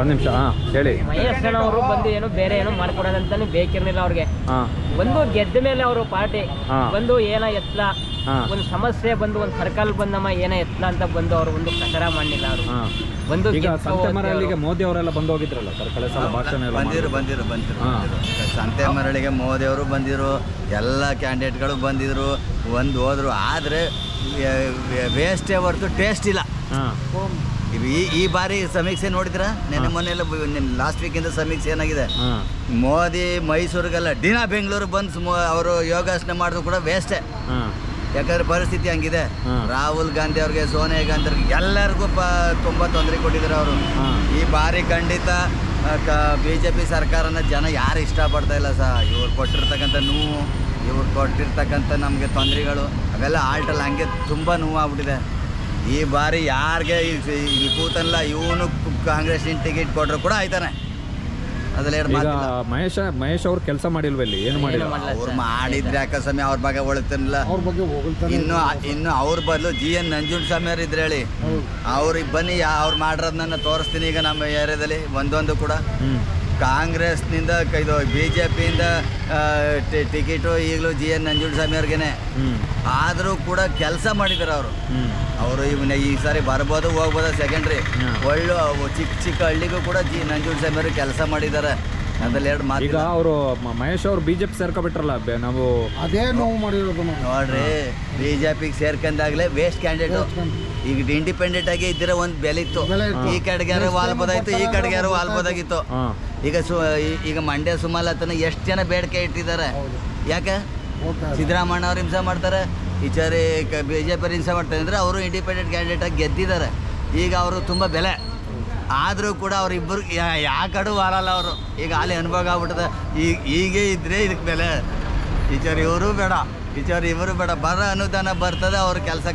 ಒಂದು ನಿಮಿಷ ಹಾಂ ಹೇಳಿ ಮಹೇಶ್ ಅವರು ಬಂದು ಏನು ಬೇರೆ ಏನು ಮಾಡ್ಕೊಡೋದಂತಾನೆ ಬೇಕಿರ್ಲಿಲ್ಲ ಅವ್ರಿಗೆ ಹಾಂ ಬಂದು ಗೆದ್ದ ಮೇಲೆ ಅವರು ಪಾರ್ಟಿ ಹಾ. ಬಂದು ಏನ ಎತ್ತಲ ಹಾಂ ಒಂದು ಸಮಸ್ಯೆ ಬಂದು ಒಂದು ಸರ್ಕಲ್ ಬಂದಮ್ಮ ಏನ ಎತ್ತಲ ಅಂತ ಬಂದು ಅವರು ಒಂದು ಪ್ರಚಾರ ಮಾಡಲಿಲ್ಲ ಅವರು ಹಾಂ ಬಂದು ಈಗ ಗೆದ್ಕೊ ಸಂತೆ ಹೋದ್ವಿ ಮರಳಿಗೆ ಅವ್ರು. ಮೋದಿ ಅವರೆಲ್ಲ ಬಂದು ಹೋಗಿದ್ರಲ್ಲ ಸರ್ ಕಳೆ ಸಲ ಭಾಷಣ ಎಲ್ಲ ಬಂದಿರು ಮಾಡಿದ್ರು. ಬಂದಿರು ಬಂದಿರು ಹಾ. ಬಂದಿರು. ಸಂತೆ ಮರಳಿಗೆ ಮೋದಿಯವರು ಬಂದಿರು ಎಲ್ಲ ಕ್ಯಾಂಡಿಡೇಟ್ಗಳು ಬಂದಿದ್ರು ಒಂದು ಹೋದ್ರು ಆದರೆ ವೇಸ್ಟೇ ಹೊರತು ಟೇಸ್ಟ್ ಇಲ್ಲ ಹಾಂ ಇದು ಈ ಈ ಬಾರಿ ಸಮೀಕ್ಷೆ ನೋಡಿದ್ರ ನೆನ್ನೆ ಮೊನ್ನೆಲ್ಲ ಲಾಸ್ಟ್ ವೀಕಿಂದ ಸಮೀಕ್ಷೆ ಏನಾಗಿದೆ ಹಾಂ ಮೋದಿ ಮೈಸೂರಿಗೆಲ್ಲ ದಿನ ಬೆಂಗಳೂರು ಬಂದು ಅವರು ಯೋಗಾಸನ ಮಾಡಿದ್ರು ಕೂಡ ವೇಸ್ಟೇ ಹಾಂ ಯಾಕಂದ್ರೆ ಪರಿಸ್ಥಿತಿ ಹಂಗಿದೆ ಹಾ. ರಾಹುಲ್ ಗಾಂಧಿ ಅವ್ರಿಗೆ ಸೋನಿಯಾ ಗಾಂಧಿ ಅವ್ರಿಗೆ ಎಲ್ಲರಿಗೂ ಪ ತುಂಬ ತೊಂದರೆ ಕೊಟ್ಟಿದ್ದಾರೆ ಅವರು ಹಾಂ ಈ ಬಾರಿ ಖಂಡಿತ ಬಿ ಜೆ ಪಿ ಸರ್ಕಾರನ ಜನ ಯಾರು ಇಷ್ಟಪಡ್ತಾ ಇಲ್ಲ ಸಹ ಇವ್ರು ಕೊಟ್ಟಿರ್ತಕ್ಕಂಥ ನೋವು ಇವ್ರು ಕೊಟ್ಟಿರ್ತಕ್ಕಂಥ ನಮಗೆ ತೊಂದರೆಗಳು ಅವೆಲ್ಲ ಆಲ್ಟಲ್ಲಿ ಹಂಗೆ ತುಂಬ ನೋವು ಆಗ್ಬಿಟ್ಟಿದೆ ಈ ಬಾರಿ ಯಾರಿಗೆ ಇಲ್ಲಿ ಕೂತಲ್ಲ ಇವನು ಕಾಂಗ್ರೆಸ್ಸಿನ ಟಿಕೆಟ್ ಕೊಟ್ಟರು ಕೂಡ ಆಯ್ತಾನೆ ಅದ್ರಲ್ಲಿ ಎರಡು ಈಗ ಮಾತಿಲ್ಲ ಮಹೇಶ ಮಹೇಶ್ ಅವ್ರು ಕೆಲಸ ಮಾಡಿಲ್ವ ಇಲ್ಲಿ ಏನು ಮಾಡಿಲ್ಲ ಏನು ಮಾಡಲ್ಲ ಅವ್ರು ಸರ್. ಮಾಡಿದ್ರೆ ಅಕಸ್ವಾಮಿ ಅವ್ರ ಬಗ್ಗೆ ಒಳತನಿಲ್ಲ ಅವ್ರ ಬಗ್ಗೆ ಹೋಗ್ತಾನೆ ಇನ್ನು ಇನ್ನು ಅವ್ರ ಬದಲು ಜಿ ಎನ್ ನಂಜುಂಡಸ್ವಾಮಿ ಅವ್ರು ಇದ್ರೆ ಹೇಳಿ ಅವ್ರಿಗೆ ಬನ್ನಿ ಯಾ- ಅವ್ರು ಮಾಡಿರೋದನ್ನ ತೋರಿಸ್ತೀನಿ ಈಗ ನಮ್ಮ ಏರಿಯಾದಲ್ಲಿ ಒಂದೊಂದು ಕೂಡ ಹ್ಞೂ ಕಾಂಗ್ರೆಸ್ನಿಂದ ಕ- ಇದು ಬಿ ಜೆ ಪಿಯಿಂದ ಟಿಕೆಟು ಈಗಲೂ ಜಿ ಎನ್ ನಂಜುಂಡಸ್ವಾಮಿ ಅವ್ರಿಗೇನೆ ಹ್ಞೂ ಆದರೂ ಕೂಡ ಕೆಲಸ ಮಾಡಿದ್ದಾರೆ ಅವರು ಹ್ಞೂ ಅವರು ಇವನ್ನ ಈ ಸಾರಿ ಬರ್ಬೋದು ಹೋಗ್ಬೋದು ಸೆಕೆಂಡ್ರಿ ಹ್ಮ್. ಒಳ್ಳೆ ಅವು ಚಿಕ್ಕ ಚಿಕ್ಕ ಹಳ್ಳಿಗೂ ಕೂಡ ಜಿ ನಂಜುಂಡಸ್ವಾಮಿ ಅವರು ಕೆಲಸ ಮಾಡಿದ್ದಾರೆ ಅದ್ರಲ್ಲಿ ಎರಡು ಈಗ ಮಾತು ಅವರು ಮಹೇಶ್ ಅವ್ರು ಬಿ ಜೆ ಪಿ ಸೇರ್ಕೊಬಿಟ್ರಲ್ಲ ಬೆ- ನಾವು ಅದೇ ನೋವು ಮಾಡಿರೋದು ನಾವು ನೋಡ್ರಿ ಬಿ ಜೆ ಪಿಗೆ ಸೇರ್ಕೊಂಡಾಗಲೇ ವೇಸ್ಟ್ ಕ್ಯಾಂಡಿಡೇಟ್ ಸೇರ್ಕೊಂಡು. ಈಗ ಇಂಡಿಪೆಂಡೆಂಟ್ ಆಗಿ ಇದ್ದಿರೋ ಒಂದು ಬೆಲೆ ಇತ್ತು ಬೆಲೆ ಇತ್ತು. ಈ ಕಡೆಗೆ ಯಾರು ವಾಲ್ಬೋದಾಗಿತ್ತು ಈ ಕಡೆಗೆ ಯಾರು ವಾಲ್ಬೋದಾಗಿತ್ತು ಹಾಂ ಈಗ ಸು ಈ- ಈಗ ಮಂಡ್ಯ ಸುಮಲತನ ಎಷ್ಟು ಜನ ಬೇಡಿಕೆ ಇಟ್ಟಿದ್ದಾರೆ ಹೌದು ಯಾಕೆ ಹೋಗ್ತಾ ಇದೆ. ಸಿದ್ದರಾಮಣ್ಣ ಅವ್ರು ಹಿಂಸೆ ಮಾಡ್ತಾರೆ ಈಚಾರಿ ಬಿ ಜೆ ಪಿ ಹಿಂಸೆ ಮಾಡ್ತಾರೆ ಅಂದರೆ ಅವರು ಇಂಡಿಪೆಂಡೆಂಟ್ ಕ್ಯಾಂಡಿಡೇಟ್ ಆಗಿ ಗೆದ್ದಿದ್ದಾರೆ ಈಗ ಅವರು ತುಂಬ ಬೆಲೆ ಆದರೂ ಕೂಡ ಅವರಿಬ್ಬರು ಯಾ ಕಡೆ ವಾರಲ್ಲ ಅವರು ಈಗ ಅಲ್ಲಿ ಅನುಭವ ಆಗ್ಬಿಟ್ಟದೆ ಈಗ ಹೀಗೆ ಇದ್ರೆ ಇದಕ್ಕೆ ಬೆಲೆ ಈಚಾರಿ ಇವರು ಬೇಡ ಈಚಾರಿ ಇವರು ಬೇಡ ಬರೋ ಅನುದಾನ ಬರ್ತದೆ ಅವ್ರ ಕೆಲಸ